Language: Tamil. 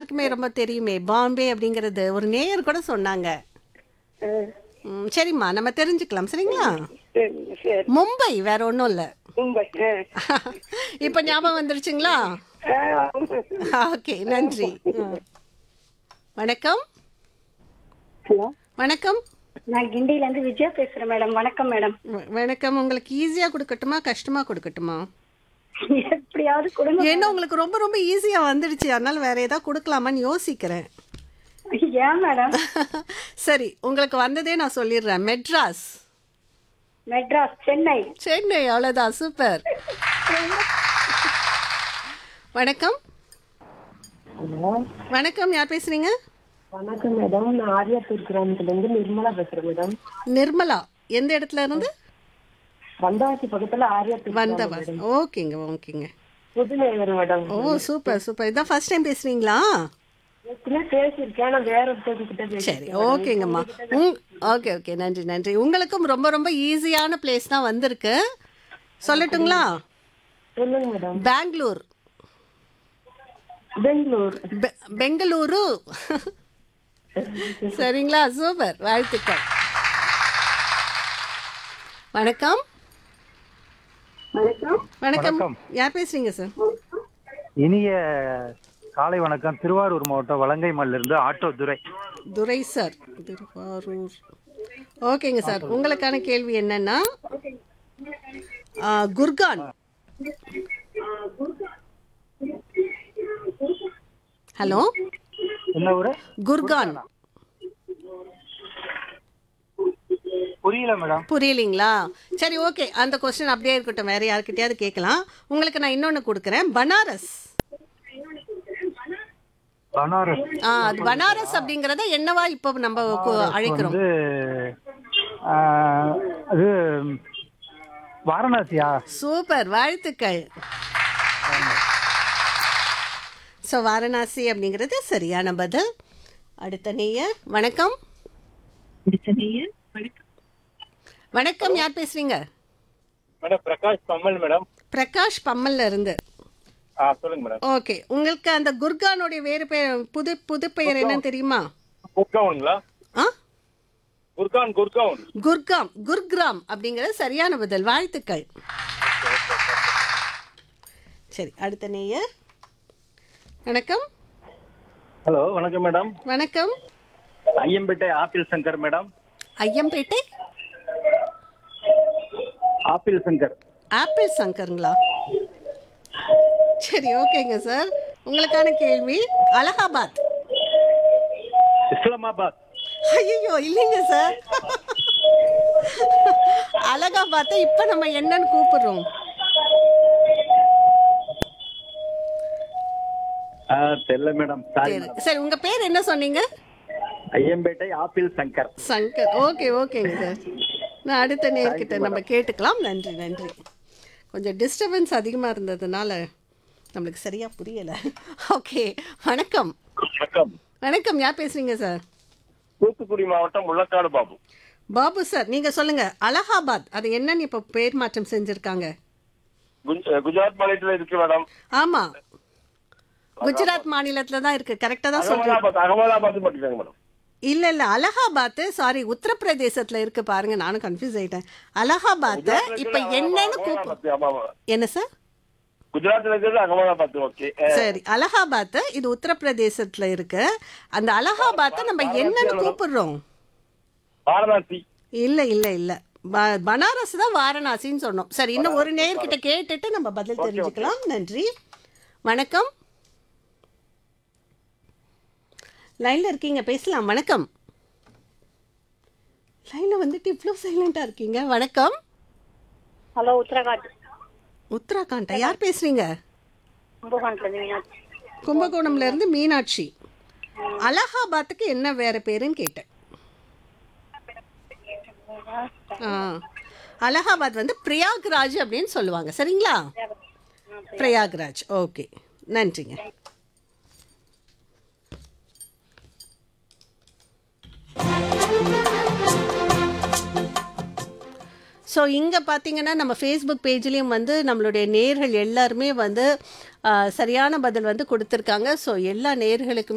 எல்லாருக்குமே ரொம்ப தெரியுமே பாம்பே அப்படிங்கிறது ஒரு நேயர் கூட சொன்னாங்க ம், சரிம்மா நம்ம தெரிஞ்சுக்கலாம் சரிங்களா சரி சரி மும்பை வேற ஒன்றும் இல்லை மும்பை இப்போ ஞாபகம் வந்துருச்சுங்களா ஓகே நன்றி ம். வணக்கம் ஹலோ வணக்கம் நான் கிண்டியில இருந்து விஜயா பேசுறேன் மேடம் வணக்கம் மேடம் வ- வணக்கம் உங்களுக்கு ஈஸியாக கொடுக்கட்டுமா கஷ்டமாக கொடுக்கட்டுமா எப்படியாவது கொடுங்க ஏன்னா உங்களுக்கு ரொம்ப ரொம்ப ஈஸியாக வந்துடுச்சு அதனால வேற ஏதாவது கொடுக்கலாமான்னு யோசிக்கிறேன் ஏன் மேடம் சரி உங்களுக்கு வந்ததே நான் சொல்லிடுறேன் மெட்ராஸ் மெட்ராஸ் சென்னை சென்னை அவ்வளோதான் சூப்பர் வணக்கம் ஹலோ வணக்கம் யார் பேசுறீங்க வணக்கம் மேடம் நான் ஆரியாத்தூர் கிராமத்துல இருந்து நிர்மலா பேசுறேன் மேடம் நிர்மலா எந்த இடத்துல இருந்து வந்தவாசி பக்கத்துல ஆரியாத்தூர் வந்தவா ஓகேங்க ஓகேங்க புதுநேயர் மேடம் ஓ சூப்பர் சூப்பர் இதான் ஃபர்ஸ்ட் டைம் பேசுறீங்களா ஏற்கனவே பேசியிருக்கேன் நான் வேற ஒருத்தர் கிட்ட பேசி சரி ஓகேங்கம்மா உங் ஓகே ஓகே நன்றி நன்றி உங்களுக்கும் ரொம்ப ரொம்ப ஈஸியான பிளேஸ் தான் வந்திருக்கு சொல்லட்டுங்களா சொல்லுங்க மேடம் பெங்களூர் பெங்களூர் பெ- பெங்களூரு சரிங்களா சூப்பர் வாழ்த்துக்கள் வணக்கம் வணக்கம் யார் பேசுறீங்க சார் இனிய காலை வணக்கம் திருவாரூர் மாவட்டம் வலங்கைமல்ல இருந்து ஆட்டோ துரை துரை சார் திருவாரூர் ஓகேங்க சார் உங்களுக்கான கேள்வி என்னன்னா ஆ, குர்கான் ஹலோ என்ன ஊரு குர்கான் புரியல மேடம் புரியலைங்களா சரி ஓகே அந்த கொஸ்டின் அப்படியே இருக்கட்டும் வேற யார்கிட்டயாவது கேட்கலாம் உங்களுக்கு நான் இன்னொன்று கொடுக்குறேன் பனாரஸ் பனாரஸ் ஆ அது பனாரஸ் அப்படிங்கறத என்னவா இப்போ நம்ம கு- அழைக்கிறோம் வந்து ஆ, அது வாரணாசியா சூப்பர் வாழ்த்துக்கள் ஸோ வாரணாசி அப்படிங்கிறது சரியான பதில் அடுத்த நேயர் வணக்கம் வணக்கம் யார் பேசுறீங்க மேடம் பிரகாஷ் கமல் மேடம் பிரகாஷ் பம்மல்ல இருந்து ஆ சொல்லுங்க மேடம் ஓகே உங்களுக்கு அந்த குர்கானுடைய வேறு பெயர் புது புது பெயர் என்னன்னு தெரியுமா குர்கவுன்ங்களா ஆ குர்கான் குர்கவுன் குர்காம் குர்கிராம் அப்படிங்கிறது சரியான பதில் வாழ்த்துக்கள் சரி அடுத்த நேயர் வணக்கம் ஹலோ வணக்கம் மேடம் வணக்கம் Ayyampettai apple Shankar madam Ayyampettai apple Shankar apple சங்கருங்களா சரி ஓகேங்க சார் உங்களுக்கான கேள்வி அலகாபாத் இஸ்லாமாபாத் ஐயோ இல்லைங்க சார் அலகாபாத்தை இப்போ நம்ம என்னன்னு கூப்பிடுறோம் ஆ தெரியல மேடம் சாரி சரி சரி உங்க பேர் என்ன சொன்னீங்க ஐயம்பேட்டை ஆப்பிள் சங்கர் சங்கர் ஓகே ஓகேங்க சார் நான் அடுத்த நேர்கிட்ட நம்ம கேட்டுக்கலாம் நன்றி நன்றி கொஞ்சம் டிஸ்டர்பன்ஸ் அதிகமாக இருந்ததுனால நம்மளுக்கு சரியாக புரியலை ஓகே வணக்கம் வணக்கம் வணக்கம் யார் பேசுறீங்க சார் தூத்துக்குடி மாவட்டம் முள்ளக்காடு பாபு பாபு சார் நீங்கள் சொல்லுங்கள் அலகாபாத் அது என்னன்னு இப்போ பேர் மாற்றம் செஞ்சுருக்காங்க குஜ- குஜராத் மாநிலத்தில் இருக்கு மேடம் ஆமாம் குஜராத் மாநிலத்தில் தான் இருக்குது கரெக்டாக தான் சொல்கிறீங்க அகமதாபாத் அகமதாபாத் மட்டும் மேடம் இல்ல இல்ல அலகாபாத் சாரி உத்தரப்பிரதேசத்துல இருக்கு பாருங்க நானும் கன்ஃபியூஸ் ஆயிட்டேன் அலகாபாத் இப்ப என்னன்னு கூப்பிடு அகமதாபாத், ஆமா, ஆமா. என்ன சார் குஜராத்ல இருக்கிறது அகமதாபாத் ஓகே சரி அலகாபாத் இது உத்தரப்பிரதேசத்துல இருக்கு அந்த அலகாபாத்தை நம்ம என்னன்னு கூப்பிடுறோம் வாரணாசி இல்ல இல்ல இல்ல ப- பனாரஸ் தான் வாரணாசின்னு சொன்னோம் சரி இன்னும் ஒரு நேர்கிட்ட கேட்டுட்டு நம்ம பதில் தெரிஞ்சுக்கலாம் நன்றி வணக்கம் லைன்ல இருக்கீங்க பேசலாம் வணக்கம் லைன்ல வந்துட்டு இவ்வளோ சைலண்டா இருக்கீங்க வணக்கம் ஹலோ உத்தரகாண்ட் உத்தராகண்டா யார் பேசுறீங்க கும்பகோணத்துல இருந்து மீனாட்சி கும்பகோணம்ல இருந்து மீனாட்சி அலகாபாத்துக்கு என்ன வேற பேருன்னு கேட்டேன் ஆ அலகாபாத் வந்து பிரயாக்ராஜ் அப்படின்னு சொல்லுவாங்க சரிங்களா பிரயாக்ராஜ் ஓகே நன்றிங்க ஸோ இங்கே பார்த்தீங்கன்னா நம்ம ஃபேஸ்புக் பேஜ்லேயும் வந்து நம்மளுடைய நேர்கள் எல்லாருமே வந்து ஆ, சரியான பதில் வந்து கொடுத்துருக்காங்க ஸோ எல்லா நேர்களுக்குமே